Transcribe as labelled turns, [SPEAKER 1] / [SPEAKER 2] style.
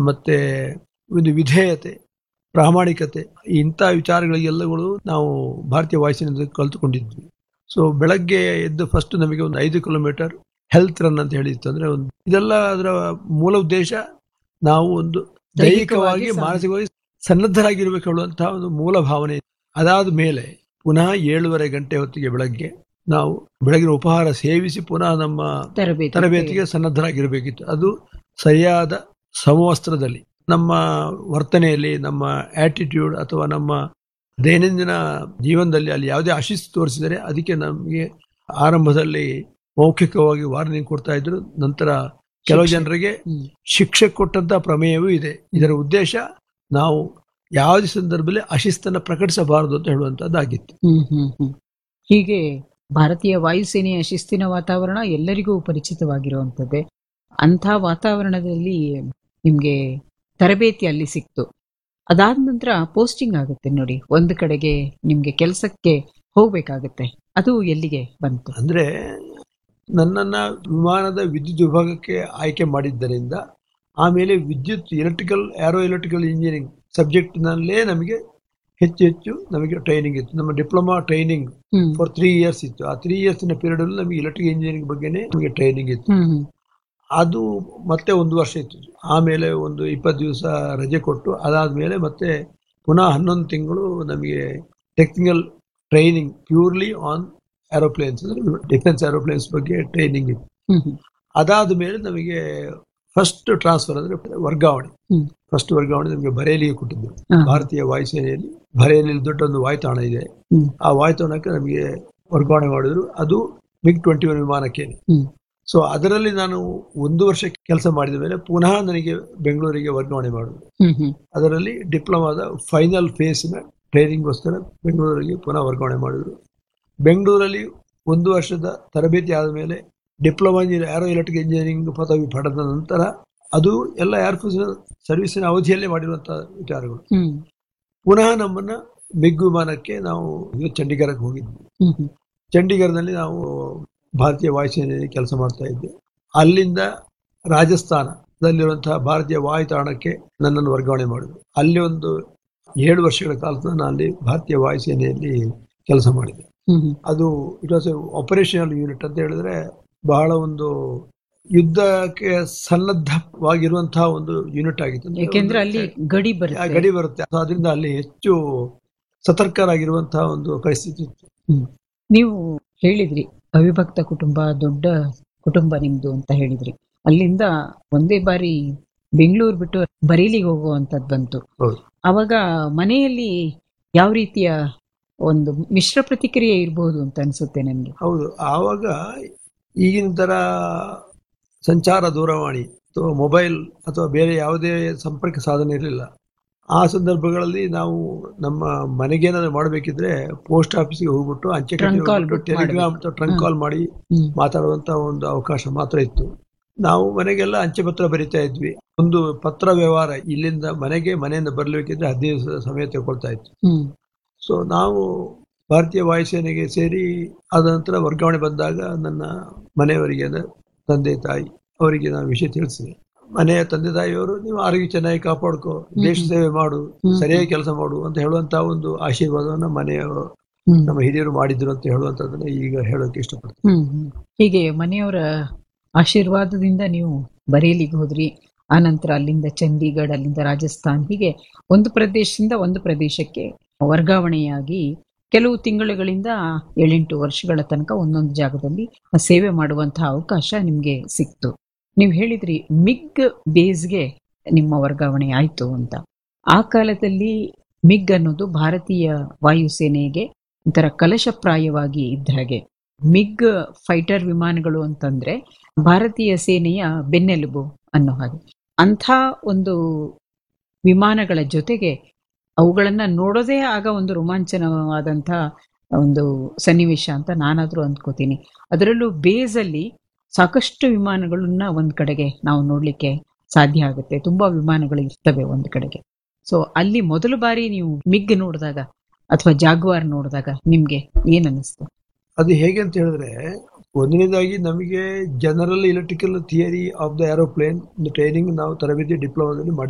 [SPEAKER 1] ಮತ್ತೆ ಒಂದು ವಿಧೇಯತೆ ಪ್ರಾಮಾಣಿಕತೆ ಇಂಥ ವಿಚಾರಗಳಿಗೆಲ್ಲಗಳು ನಾವು ಭಾರತೀಯ ವಾಯುಸೇನೆಯಿಂದ ಕಲ್ತುಕೊಂಡಿದ್ವಿ ಸೊ ಬೆಳಗ್ಗೆ ಎದ್ದು ಫಸ್ಟ್ ನಮಗೆ ಒಂದು ಐದು ಕಿಲೋಮೀಟರ್ ಹೆಲ್ತ್ ರನ್ ಅಂತ ಹೇಳಿತ್ತು ಅಂದ್ರೆ ಒಂದು ಇದೆಲ್ಲ ಅದರ ಮೂಲ ಉದ್ದೇಶ ನಾವು ಒಂದು ದೈಹಿಕವಾಗಿ
[SPEAKER 2] ದೈಹಿಕವಾಗಿ
[SPEAKER 1] ಮಾನಸಿಕವಾಗಿ ಸನ್ನದ್ಧರಾಗಿರ್ಬೇಕು ಹೇಳುವಂತಹ ಒಂದು ಮೂಲ ಭಾವನೆ ಇದೆ. ಅದಾದ ಮೇಲೆ ಪುನಃ ಏಳುವರೆ ಗಂಟೆ ಹೊತ್ತಿಗೆ ಬೆಳಗ್ಗೆ ನಾವು ಬೆಳಗಿನ ಉಪಹಾರ ಸೇವಿಸಿ ಪುನಃ ನಮ್ಮ
[SPEAKER 2] ತರಬೇತಿ
[SPEAKER 1] ತರಬೇತಿಗೆ ಸನ್ನದ್ಧರಾಗಿರಬೇಕಿತ್ತು ಅದು ಸರಿಯಾದ ಸಮವಸ್ತ್ರದಲ್ಲಿ ನಮ್ಮ ವರ್ತನೆಯಲ್ಲಿ ನಮ್ಮ ಆಟಿಟ್ಯೂಡ್ ಅಥವಾ ನಮ್ಮ ದೈನಂದಿನ ಜೀವನದಲ್ಲಿ ಅಲ್ಲಿ ಯಾವುದೇ ಅಶಿಸ್ತು ತೋರಿಸಿದರೆ ಅದಕ್ಕೆ ನಮಗೆ ಆರಂಭದಲ್ಲಿ ಮೌಖಿಕವಾಗಿ ವಾರ್ನಿಂಗ್ ಕೊಡ್ತಾ ಇದ್ರು ನಂತರ ಕೆಲವು
[SPEAKER 2] ಶಿಕ್ಷೆ.
[SPEAKER 1] ಜನರಿಗೆ
[SPEAKER 2] ಹ್ಮ್.
[SPEAKER 1] ಶಿಕ್ಷೆ ಕೊಟ್ಟಂತ ಪ್ರಮೇಯವೂ ಇದೆ ಇದರ ಉದ್ದೇಶ ನಾವು ಯಾವುದೇ ಸಂದರ್ಭದಲ್ಲಿ ಅಶಿಸ್ತನ್ನ ಪ್ರಕಟಿಸಬಾರದು ಅಂತ ಹೇಳುವಂತದ್ದಾಗಿತ್ತು
[SPEAKER 2] ಹ್ಮ್ ಹ್ಮ್ ಹ್ಮ್ ಹೀಗೆ ಭಾರತೀಯ ವಾಯುಸೇನೆಯ ಶಿಸ್ತಿನ ವಾತಾವರಣ ಎಲ್ಲರಿಗೂ ಪರಿಚಿತವಾಗಿರುವಂತದ್ದೇ ಅಂಥ ವಾತಾವರಣದಲ್ಲಿ ನಿಮ್ಗೆ ತರಬೇತಿ ಅಲ್ಲಿ ಸಿಕ್ತು ಅದಾದ ನಂತರ ಪೋಸ್ಟಿಂಗ್ ಆಗುತ್ತೆ ನೋಡಿ ಒಂದು ಕಡೆಗೆ ನಿಮ್ಗೆ ಕೆಲಸಕ್ಕೆ ಹೋಗ್ಬೇಕಾಗತ್ತೆ ಅದು ಎಲ್ಲಿಗೆ ಬಂತು
[SPEAKER 1] ಅಂದ್ರೆ ನನ್ನನ್ನ ವಿಮಾನದ ವಿದ್ಯುತ್ ವಿಭಾಗಕ್ಕೆ ಆಯ್ಕೆ ಮಾಡಿದ್ದರಿಂದ ಆಮೇಲೆ ವಿದ್ಯುತ್ electrical aero electrical engineering subject ನಲ್ಲೇ ನಮಗೆ ಹೆಚ್ಚು ಹೆಚ್ಚು ನಮಗೆ ಟ್ರೈನಿಂಗ್ ಇತ್ತು ನಮ್ಮ diploma training
[SPEAKER 2] hmm
[SPEAKER 1] for three years ಇತ್ತು ಆ ತ್ರೀ ಇಯರ್ಸ್ನ ಪೀರಿಯಡ್ ಅಲ್ಲಿ ನಮಗೆ ಎಲೆಕ್ಟ್ರಿಕಲ್ ಇಂಜಿನಿಯರಿಂಗ್ ಬಗ್ಗೆನೇ ನಮಗೆ ಟ್ರೈನಿಂಗ್ ಇತ್ತು
[SPEAKER 2] ಹ್ಮ್ ಹ್ಮ್
[SPEAKER 1] ಅದು ಮತ್ತೆ ಒಂದು ವರ್ಷ ಇತ್ತು ಆಮೇಲೆ ಒಂದು ಇಪ್ಪತ್ತು ದಿವಸ ರಜೆ ಕೊಟ್ಟು ಅದಾದ್ಮೇಲೆ ಮತ್ತೆ ಪುನಃ ಹನ್ನೊಂದು ತಿಂಗಳು ನಮಗೆ technical training purely on aeroplanes defence aeroplanes ಬಗ್ಗೆ ಟ್ರೈನಿಂಗ್ ಇತ್ತು
[SPEAKER 2] ಹ್ಮ್ ಹ್ಮ್
[SPEAKER 1] ಅದಾದ ಮೇಲೆ ನಮಗೆ ಫಸ್ಟ್ ಟ್ರಾನ್ಸ್ಫರ್ ಅಂದ್ರೆ ವರ್ಗಾವಣೆ
[SPEAKER 2] ಹ್ಮ್.
[SPEAKER 1] ಫಸ್ಟ್ ವರ್ಗಾವಣೆ ನಮಗೆ ಬರೇಲಿಗೆ ಕೊಟ್ಟಿದ್ದು
[SPEAKER 2] ಹಾ.
[SPEAKER 1] ಭಾರತೀಯ ವಾಯುಸೇನೆಯಲ್ಲಿ ಬರೇಲಿಯಲ್ಲಿ ದೊಡ್ಡ ಒಂದು ವಾಯುತಾಣ ಇದೆ
[SPEAKER 2] ಹ್ಮ್.
[SPEAKER 1] ಆ ವಾಯುತಾಣಕ್ಕೆ ನಮಗೆ ವರ್ಗಾವಣೆ ಮಾಡಿದ್ರು ಅದು ಮಿಗ್ ಟ್ವೆಂಟಿ ಒನ್ ವಿಮಾನಕ್ಕೆ
[SPEAKER 2] ಹ್ಮ್.
[SPEAKER 1] ಸೊ ಅದರಲ್ಲಿ ನಾನು ಒಂದು ವರ್ಷ ಕೆಲಸ ಮಾಡಿದ ಮೇಲೆ ಪುನಃ ನನಗೆ ಬೆಂಗಳೂರಿಗೆ ವರ್ಗಾವಣೆ ಮಾಡಿದ್ರು
[SPEAKER 2] ಹ್ಮ್ ಹ್ಮ್
[SPEAKER 1] ಅದರಲ್ಲಿ ಡಿಪ್ಲೊಮಾದ ಫೈನಲ್ ಫೇಸಿನ ಟ್ರೈನಿಂಗ್ಗೋಸ್ಕರ ಬೆಂಗಳೂರಿಗೆ ಪುನಃ ವರ್ಗಾವಣೆ ಮಾಡಿದ್ರು ಬೆಂಗಳೂರಲ್ಲಿ ಒಂದು ವರ್ಷದ ತರಬೇತಿ ಆದ ಮೇಲೆ diploma engineer aero electric engineering ಪದವಿ ಪಡೆದ ನಂತರ ಅದು ಎಲ್ಲ ಏರ್ಫೋರ್ಸ್ ಸರ್ವಿಸಿನ ಅವಧಿಯಲ್ಲೇ ಮಾಡಿರುವಂತಹ ವಿಚಾರಗಳು
[SPEAKER 2] ಹ್ಮ್
[SPEAKER 1] ಪುನಃ ನಮ್ಮನ್ನ ಮಿಗ್ ವಿಮಾನಕ್ಕೆ ನಾವು ಚಂಡೀಗಢಕ್ಕೆ ಹೋಗಿದ್ವಿ
[SPEAKER 2] ಹ್ಮ್ ಹ್ಮ್
[SPEAKER 1] ಚಂಡೀಗಢದಲ್ಲಿ ನಾವು ಭಾರತೀಯ ವಾಯುಸೇನೆಯಲ್ಲಿ ಕೆಲಸ ಮಾಡ್ತಾ ಇದ್ದೆ ಅಲ್ಲಿಂದ ರಾಜಸ್ಥಾನದಲ್ಲಿರುವಂತಹ ಭಾರತೀಯ ವಾಯುತಾಣಕ್ಕೆ ನನ್ನನ್ನು ವರ್ಗಾವಣೆ ಮಾಡಿದ್ರು ಅಲ್ಲಿ ಒಂದು ಏಳು ವರ್ಷಗಳ ಕಾಲ ನಾನು ಅಲ್ಲಿ ಭಾರತೀಯ ವಾಯುಸೇನೆಯಲ್ಲಿ ಕೆಲಸ ಮಾಡಿದೆ
[SPEAKER 2] ಹ್ಮ್ ಹ್ಮ್
[SPEAKER 1] ಅದು ಇಟ್ ವಾಸ್ ಆಪರೇಷನಲ್ ಯೂನಿಟ್ ಅಂತ ಹೇಳಿದ್ರೆ ಬಹಳ ಒಂದು ಯುದ್ಧಕ್ಕೆ ಸನ್ನದ್ಧವಾಗಿರುವಂತಹ ಒಂದು ಯೂನಿಟ್ ಆಗಿತ್ತು ಅಂದ್ರೆ
[SPEAKER 2] ಯಾಕೆಂದ್ರೆ
[SPEAKER 1] ಒಂದು
[SPEAKER 2] ಅಲ್ಲಿ ಗಡಿ
[SPEAKER 1] ಆ
[SPEAKER 2] ಬರುತ್ತೆ
[SPEAKER 1] ಗಡಿ ಬರುತ್ತೆ ಅದರಿಂದ ಅಲ್ಲಿ ಹೆಚ್ಚು ಸತರ್ಕರಾಗಿರುವಂತಹ ಒಂದು ಪರಿಸ್ಥಿತಿ ಇತ್ತು
[SPEAKER 2] ನೀವು ಹೇಳಿದ್ರಿ ಅವಿಭಕ್ತ ಕುಟುಂಬ ದೊಡ್ಡ ಕುಟುಂಬ ನಿಮ್ದು ಅಂತ ಹೇಳಿದ್ರಿ ಅಲ್ಲಿಂದ ಒಂದೇ ಬಾರಿ ಬೆಂಗಳೂರು ಬಿಟ್ಟು ಬರೇಲಿಗೆ ಹೋಗುವಂತದ್ದು ಬಂತು
[SPEAKER 1] ಹೌದು.
[SPEAKER 2] ಅವಾಗ ಮನೆಯಲ್ಲಿ ಯಾವ ರೀತಿಯ ಒಂದು ಮಿಶ್ರ ಪ್ರತಿಕ್ರಿಯೆ ಇರಬಹುದು ಅಂತ ಅನ್ಸುತ್ತೆ ನನಗೆ
[SPEAKER 1] ಹೌದು ಆವಾಗ ಈಗಿನ ತರ ಸಂಚಾರ ದೂರವಾಣಿ ಅಥವಾ ಮೊಬೈಲ್ ಅಥವಾ ಬೇರೆ ಯಾವುದೇ ಸಂಪರ್ಕ ಸಾಧನ ಇರಲಿಲ್ಲ ಆ ಸಂದರ್ಭಗಳಲ್ಲಿ ನಾವು ನಮ್ಮ ಮನೆಗೇನಾದ್ರು ಮಾಡಬೇಕಿದ್ರೆ ಪೋಸ್ಟ್ ಆಫೀಸ್ಗೆ ಹೋಗ್ಬಿಟ್ಟು ಅಂಚೆ
[SPEAKER 2] Trunk call book
[SPEAKER 1] ಟೆಲಿಗ್ರಾಮ್
[SPEAKER 2] ಮಾಡ್ಬೇಕು.
[SPEAKER 1] ಟ್ರಂಕ್ ಕಾಲ್ ಮಾಡಿ
[SPEAKER 2] ಹ್ಮ್.
[SPEAKER 1] ಮಾತಾಡುವಂತ ಒಂದು ಅವಕಾಶ ಮಾತ್ರ ಇತ್ತು ನಾವು ಮನೆಗೆಲ್ಲ ಅಂಚೆ ಪತ್ರ ಬರಿತಾ ಇದ್ವಿ ಒಂದು ಪತ್ರ ವ್ಯವಹಾರ ಇಲ್ಲಿಂದ ಮನೆಗೆ ಮನೆಯಿಂದ ಬರಬೇಕಿದ್ರೆ ಹದಿನೈದು ದಿವಸ ಸಮಯ ತಗೊಳ್ತಾ ಇತ್ತು
[SPEAKER 2] ಹ್ಮ್
[SPEAKER 1] ಸೊ ನಾವು ಭಾರತೀಯ ವಾಯುಸೇನೆಗೆ ಸೇರಿ ಆದ ನಂತರ ವರ್ಗಾವಣೆ ಬಂದಾಗ ನನ್ನ ಮನೆಯವರಿಗೆ ಅಂದ್ರೆ ತಂದೆ ತಾಯಿ ಅವರಿಗೆ ನಾನು ವಿಷಯ ತಿಳಿಸಿದೆ ಮನೆಯ ತಂದೆ ತಾಯಿಯವರು ನೀವು ಆರೋಗ್ಯ ಚೆನ್ನಾಗಿ ಕಾಪಾಡ್ಕೋ ದೇಶ ಸೇವೆ ಮಾಡು
[SPEAKER 2] ಹ್ಮ್.
[SPEAKER 1] ಸರಿಯಾಗಿ ಕೆಲಸ ಮಾಡು ಅಂತ ಹೇಳುವಂತಹ ಒಂದು ಆಶೀರ್ವಾದವನ್ನ ಮನೆಯವರು
[SPEAKER 2] ಹ್ಮ್
[SPEAKER 1] ನಮ್ಮ ಹಿರಿಯರು ಮಾಡಿದ್ರು ಅಂತ ಹೇಳುವಂತದನ್ನ ಈಗ ಹೇಳೋಕೆ ಇಷ್ಟಪಡ್ತೀನಿ
[SPEAKER 2] ಹ್ಮ್ ಹ್ಮ್. ಹೀಗೆ ಮನೆಯವರ ಆಶೀರ್ವಾದದಿಂದ ನೀವು ಬರೇಲಿಗೆ ಹೋದ್ರಿ ಆನಂತರ ಅಲ್ಲಿಂದ ಚಂಡೀಗಢ ಅಲ್ಲಿಂದ ರಾಜಸ್ಥಾನ್ ಹೀಗೆ ಒಂದು ಪ್ರದೇಶದಿಂದ ಒಂದು ಪ್ರದೇಶಕ್ಕೆ ವರ್ಗಾವಣೆಯಾಗಿ ಕೆಲವು ತಿಂಗಳುಗಳಿಂದ ಏಳೆಂಟು ವರ್ಷಗಳ ತನಕ ಒಂದೊಂದು ಜಾಗದಲ್ಲಿ ಸೇವೆ ಮಾಡುವಂತಹ ಅವಕಾಶ ನಿಮ್ಗೆ ಸಿಕ್ತು ನೀವು ಹೇಳಿದ್ರಿ ಮಿಗ್ ಬೇಸ್ಗೆ ನಿಮ್ಮ ವರ್ಗಾವಣೆ ಆಯ್ತು ಅಂತ ಆ ಕಾಲದಲ್ಲಿ ಮಿಗ್ ಅನ್ನೋದು ಭಾರತೀಯ ವಾಯುಸೇನೆಗೆ ಒಂಥರ ಕಲಶಪ್ರಾಯವಾಗಿ ಇದ್ದ ಹಾಗೆ ಮಿಗ್ ಫೈಟರ್ ವಿಮಾನಗಳು ಅಂತಂದ್ರೆ ಭಾರತೀಯ ಸೇನೆಯ ಬೆನ್ನೆಲುಬು ಅನ್ನೋ ಹಾಗೆ ಅಂಥ ಒಂದು ವಿಮಾನಗಳ ಜೊತೆಗೆ ಅವುಗಳನ್ನ ನೋಡೋದೇ ಆಗ ಒಂದು ರೋಮಾಂಚನವಾದಂಥ ಒಂದು ಸನ್ನಿವೇಶ ಅಂತ ನಾನಾದ್ರೂ ಅಂದ್ಕೋತೀನಿ ಅದರಲ್ಲೂ ಬೇಸಲ್ಲಿ ಸಾಕಷ್ಟು ವಿಮಾನಗಳನ್ನ ಒಂದ್ ಕಡೆಗೆ ನಾವು ನೋಡ್ಲಿಕ್ಕೆ ಸಾಧ್ಯ ಆಗುತ್ತೆ ತುಂಬಾ ವಿಮಾನಗಳು ಇರ್ತವೆ ಒಂದ್ ಕಡೆಗೆ ಸೊ ಅಲ್ಲಿ ಮೊದಲು ಬಾರಿ ನೀವು ಮಿಗ್ ನೋಡಿದಾಗ ಅಥವಾ ಜಾಗ್ವಾರ್ ನೋಡಿದಾಗ ನಿಮ್ಗೆ ಏನ್ ಅನ್ನಿಸ್ತು
[SPEAKER 1] ಅದು ಹೇಗೆ ಅಂತ ಹೇಳಿದ್ರೆ ಒಂದನೇದಾಗಿ ನಮಗೆ general electrical theory of the aeroplane training ನಾವು ತರಬೇತಿ ಡಿಪ್ಲೊಮಾದಲ್ಲಿ ಮಾಡಿ